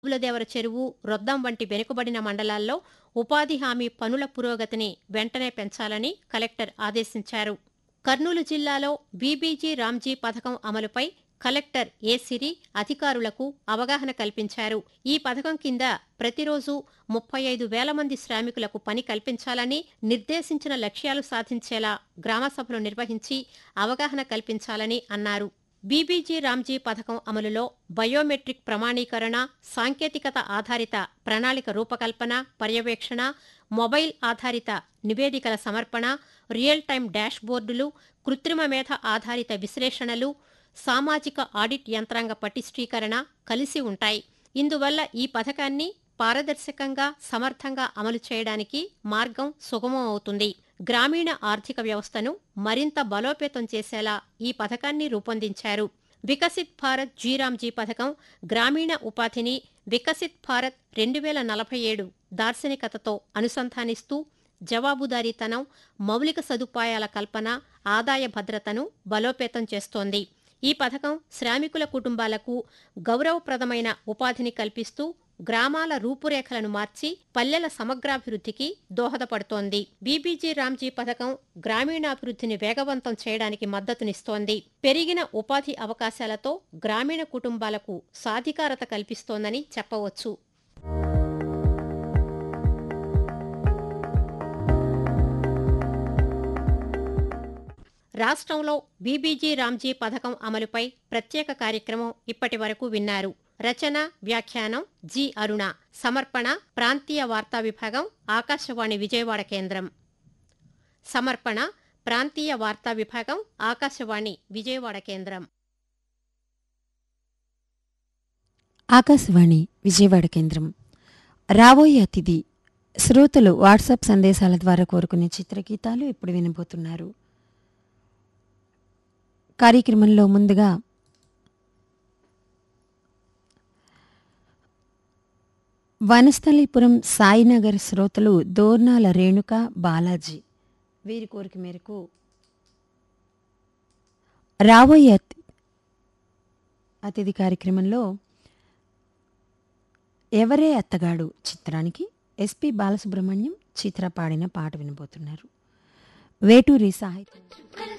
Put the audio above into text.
దేవులదేవర చెరువు రొద్దం వంటి వెనుకబడిన మండలాల్లో ఉపాధి హామీ పనుల పురోగతిని వెంటనే పెంచాలని కలెక్టర్ ఆదేశించారు కర్నూలు జిల్లాలో బీబీజీ రామ్జీ పథకం అమలుపై కలెక్టర్ ఏ సిరి అధికారులకు అవగాహన కల్పించారు ఈ పథకం కింద ప్రతిరోజు ముప్పై ఐదు వేల మంది శ్రామికులకు పని కల్పించాలని నిర్దేశించిన లక్ష్యాలు సాధించేలా గ్రామసభలు నిర్వహించి అవగాహన కల్పించాలని అన్నారు బీబీజీ రామ్జీ పథకం అమలులో బయోమెట్రిక్ ప్రమాణీకరణ సాంకేతికత ఆధారిత ప్రణాళిక రూపకల్పన పర్యవేక్షణ మొబైల్ ఆధారిత నివేదికల సమర్పణ రియల్ టైం డాష్ బోర్డులు కృత్రిమ మేధ ఆధారిత విశ్లేషణలు సామాజిక ఆడిట్ యంత్రాంగ పటిష్టీకరణ కలిసి ఉంటాయి ఇందువల్ల ఈ పథకాన్ని పారదర్శకంగా సమర్థంగా అమలు చేయడానికి మార్గం సుగమం అవుతుంది గ్రామీణ ఆర్థిక వ్యవస్థను మరింత బలోపేతం చేసేలా ఈ పథకాన్ని రూపొందించారు వికసిత్ భారత్ జీరామ్జీ పథకం గ్రామీణ ఉపాధిని వికసిత్ భారత్ రెండు వేల నలభై ఏడు దార్శనికతతో అనుసంధానిస్తూ జవాబుదారీతనం మౌలిక సదుపాయాల కల్పన ఆదాయ భద్రతను బలోపేతం చేస్తోంది ఈ పథకం శ్రామికుల కుటుంబాలకు గౌరవప్రదమైన ఉపాధిని కల్పిస్తూ గ్రామాల రూపురేఖలను మార్చి పల్లెల సమగ్రాభివృద్ధికి దోహదపడుతోంది బీబీజీ రామ్జీ పథకం గ్రామీణాభివృద్ధిని వేగవంతం చేయడానికి మద్దతునిస్తోంది పెరిగిన ఉపాధి అవకాశాలతో గ్రామీణ కుటుంబాలకు సాధికారత కల్పిస్తోందని చెప్పవచ్చు రాష్ట్రంలో బీబీజీ రామ్జీ పథకం అమలుపై ప్రత్యేక కార్యక్రమం ఇప్పటి వరకు విన్నారు రచన వ్యాఖ్యానం జి అరుణ సమర్పణ ప్రాంతీయ వార్తా విభాగం ఆకాశవాణి విజయవాడ కేంద్రం సమర్పణ ప్రాంతీయ వార్తా విభాగం ఆకాశవాణి విజయవాడ కేంద్రం ఆకాశవాణి విజయవాడ కేంద్రం రాబోయే అతిథి శ్రోతలు వాట్సాప్ సందేశాల ద్వారా కోరుకునే చిత్రగీతాలు ఇప్పుడు వినబోతున్నారు కార్యక్రమంలో ముందుగా వనస్థలీపురం సాయినగర్ శ్రోతలు దోర్నాల రేణుక బాలాజీ వీరి కోరిక మేరకు రాబోయే అతి అతిథి కార్యక్రమంలో ఎవరే అత్తగాడు చిత్రానికి ఎస్పి బాలసుబ్రహ్మణ్యం చిత్ర పాడిన పాట వినబోతున్నారు వేటూరి సాహిత్యం